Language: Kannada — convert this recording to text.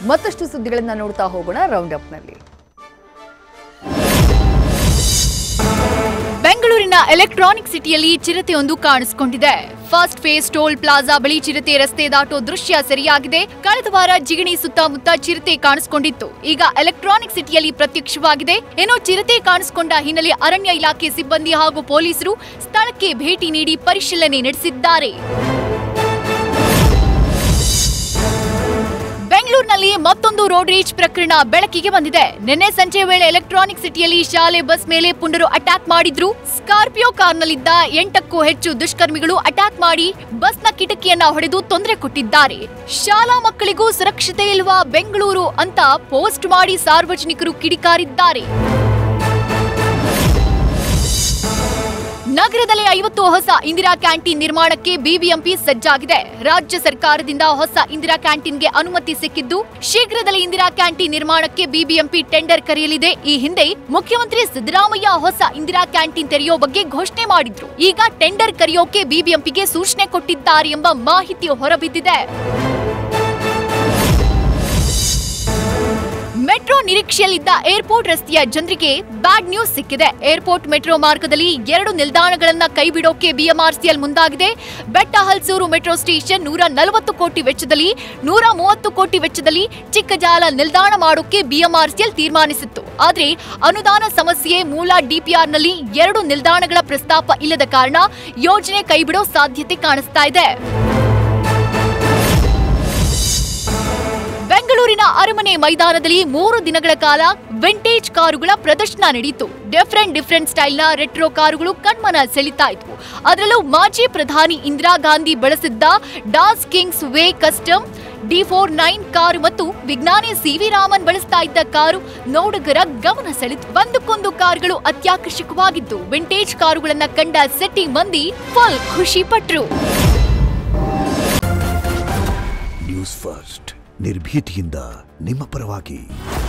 ಮತ್ತಷ್ಟು ಸುದ್ದಿಗಳನ್ನ ನೋಡ್ತಾ ಹೋಗೋಣ ರೌಂಡ್ ಅಪ್ನಲ್ಲಿ ಬೆಂಗಳೂರಿನ ಎಲೆಕ್ಟ್ರಾನಿಕ್ ಸಿಟಿಯಲ್ಲಿ ಚಿರತೆಯೊಂದು ಕಾಣಿಸಿಕೊಂಡಿದೆ ಫಸ್ಟ್ ಫೇಸ್ ಟೋಲ್ ಪ್ಲಾಜಾ ಬಳಿ ಚಿರತೆ ರಸ್ತೆ ದಾಟೋ ದೃಶ್ಯ ಸರಿಯಾಗಿದೆ ಕಳೆದ ವಾರ ಜಿಗಣಿ ಸುತ್ತಮುತ್ತ ಚಿರತೆ ಕಾಣಿಸಿಕೊಂಡಿತ್ತು ಈಗ ಎಲೆಕ್ಟ್ರಾನಿಕ್ ಸಿಟಿಯಲ್ಲಿ ಪ್ರತ್ಯಕ್ಷವಾಗಿದೆ ಏನೋ ಚಿರತೆ ಕಾಣಿಸಿಕೊಂಡ ಹಿನ್ನೆಲೆ ಅರಣ್ಯ ಇಲಾಖೆ ಸಿಬ್ಬಂದಿ ಹಾಗೂ ಪೊಲೀಸರು ಸ್ಥಳಕ್ಕೆ ಭೇಟಿ ನೀಡಿ ಪರಿಶೀಲನೆ ನಡೆಸಿದ್ದಾರೆ ಬೆಂಗಳೂರಿನಲ್ಲಿ ಮತ್ತೊಂದು ರೋಡ್ ರೀಚ್ ಪ್ರಕರಣ ಬೆಳಕಿಗೆ ಬಂದಿದೆ ನಿನ್ನೆ ಸಂಜೆ ವೇಳೆ ಎಲೆಕ್ಟ್ರಾನಿಕ್ ಸಿಟಿಯಲ್ಲಿ ಶಾಲೆ ಬಸ್ ಮೇಲೆ ಪುಂಡರು ಅಟ್ಯಾಕ್ ಮಾಡಿದ್ರು ಸ್ಕಾರ್ಪಿಯೋ ಕಾರ್ನಲ್ಲಿದ್ದ ಎಂಟಕ್ಕೂ ಹೆಚ್ಚು ದುಷ್ಕರ್ಮಿಗಳು ಅಟ್ಯಾಕ್ ಮಾಡಿ ಬಸ್ನ ಕಿಟಕಿಯನ್ನ ಹೊಡೆದು ತೊಂದರೆ ಕೊಟ್ಟಿದ್ದಾರೆ ಶಾಲಾ ಮಕ್ಕಳಿಗೂ ಸುರಕ್ಷತೆ ಇಲ್ವಾ ಬೆಂಗಳೂರು ಅಂತ ಪೋಸ್ಟ್ ಮಾಡಿ ಸಾರ್ವಜನಿಕರು ಕಿಡಿಕಾರಿದ್ದಾರೆ ನಗರದಲ್ಲಿ ಐವತ್ತು ಹೊಸ ಇಂದಿರಾ ಕ್ಯಾಂಟೀನ್ ನಿರ್ಮಾಣಕ್ಕೆ ಬಿಬಿಎಂಪಿ ಸಜ್ಜಾಗಿದೆ ರಾಜ್ಯ ಸರ್ಕಾರದಿಂದ ಹೊಸ ಇಂದಿರಾ ಕ್ಯಾಂಟೀನ್ಗೆ ಅನುಮತಿ ಸಿಕ್ಕಿದ್ದು ಶೀಘ್ರದಲ್ಲೇ ಇಂದಿರಾ ಕ್ಯಾಂಟೀನ್ ನಿರ್ಮಾಣಕ್ಕೆ ಬಿಬಿಎಂಪಿ ಟೆಂಡರ್ ಕರೆಯಲಿದೆ ಈ ಹಿಂದೆ ಮುಖ್ಯಮಂತ್ರಿ ಸಿದ್ದರಾಮಯ್ಯ ಹೊಸ ಇಂದಿರಾ ಕ್ಯಾಂಟೀನ್ ತೆರೆಯೋ ಬಗ್ಗೆ ಘೋಷಣೆ ಮಾಡಿದ್ರು ಈಗ ಟೆಂಡರ್ ಕರೆಯೋಕೆ ಬಿಬಿಎಂಪಿಗೆ ಸೂಚನೆ ಕೊಟ್ಟಿದ್ದಾರೆ ಎಂಬ ಮಾಹಿತಿ ಹೊರಬಿದ್ದಿದೆ ಮೆಟ್ರೋ ನಿರೀಕ್ಷೆಯಲ್ಲಿದ್ದ ಏರ್ಪೋರ್ಟ್ ರಸ್ತೆಯ ಜನರಿಗೆ ಬ್ಯಾಡ್ ನ್ಯೂಸ್ ಸಿಕ್ಕಿದೆ ಏರ್ಪೋರ್ಟ್ ಮೆಟ್ರೋ ಮಾರ್ಗದಲ್ಲಿ ಎರಡು ನಿಲ್ದಾಣಗಳನ್ನ ಕೈಬಿಡೋಕೆ ಬಿಎಂಆರ್ಸಿಎಲ್ ಮುಂದಾಗಿದೆ ಬೆಟ್ಟ ಹಲ್ಸೂರು ಮೆಟ್ರೋ ಸ್ಟೇಷನ್ ನೂರ ನಲವತ್ತು ಕೋಟಿ ವೆಚ್ಚದಲ್ಲಿ ನೂರ ಮೂವತ್ತು ಕೋಟಿ ವೆಚ್ಚದಲ್ಲಿ ಚಿಕ್ಕಜಾಲ ನಿಲ್ದಾಣ ಮಾಡೋಕೆ ಬಿಎಂಆರ್ಸಿಎಲ್ ತೀರ್ಮಾನಿಸಿತ್ತು ಆದ್ರೆ ಅನುದಾನ ಸಮಸ್ಯೆ ಮೂಲ ಡಿಪಿಆರ್ನಲ್ಲಿ ಎರಡು ನಿಲ್ದಾಣಗಳ ಪ್ರಸ್ತಾಪ ಇಲ್ಲದ ಕಾರಣ ಯೋಜನೆ ಕೈಬಿಡೋ ಸಾಧ್ಯತೆ ಕಾಣಿಸ್ತಾ ಇದೆ ಬೆಂಗಳೂರಿನ ಅರಮನೆ ಮೈದಾನದಲ್ಲಿ ಮೂರು ದಿನಗಳ ಕಾಲ ವಿಂಟೇಜ್ ಕಾರುಗಳ ಪ್ರದರ್ಶನ ನಡೆಯಿತು ಡಿಫರೆಂಟ್ ಡಿಫರೆಂಟ್ ಸ್ಟೈಲ್ನ ರೆಟ್ರೋ ಕಾರುಗಳು ಕಣ್ಮನ ಸೆಳಿತಾ ಇದ್ವು ಅದರಲ್ಲೂ ಮಾಜಿ ಪ್ರಧಾನಿ ಇಂದಿರಾ ಗಾಂಧಿ ಬಳಸಿದ್ದ ಡಾಸ್ Kingsway custom D four nine car ಮತ್ತು ವಿಜ್ಞಾನಿ ಸಿ ವಿ ರಾಮನ್ ಬಳಸ್ತಾ ಇದ್ದ ಕಾರು ನೋಡುಗರ ಗಮನ ಸೆಳೆತು ಒಂದಕ್ಕೊಂದು ಕಾರುಗಳು ಅತ್ಯಾಕರ್ಷಕವಾಗಿದ್ದು ವಿಂಟೇಜ್ ಕಾರುಗಳನ್ನ ಕಂಡ ಸಿಟಿ ಮಂದಿ ಫುಲ್ ಖುಷಿ ಪಟ್ರು ನ್ಯೂಸ್ ಫಸ್ಟ್ ನಿರ್ಭೀತಿಯಿಂದ ನಿಮ್ಮ ಪರವಾಗಿ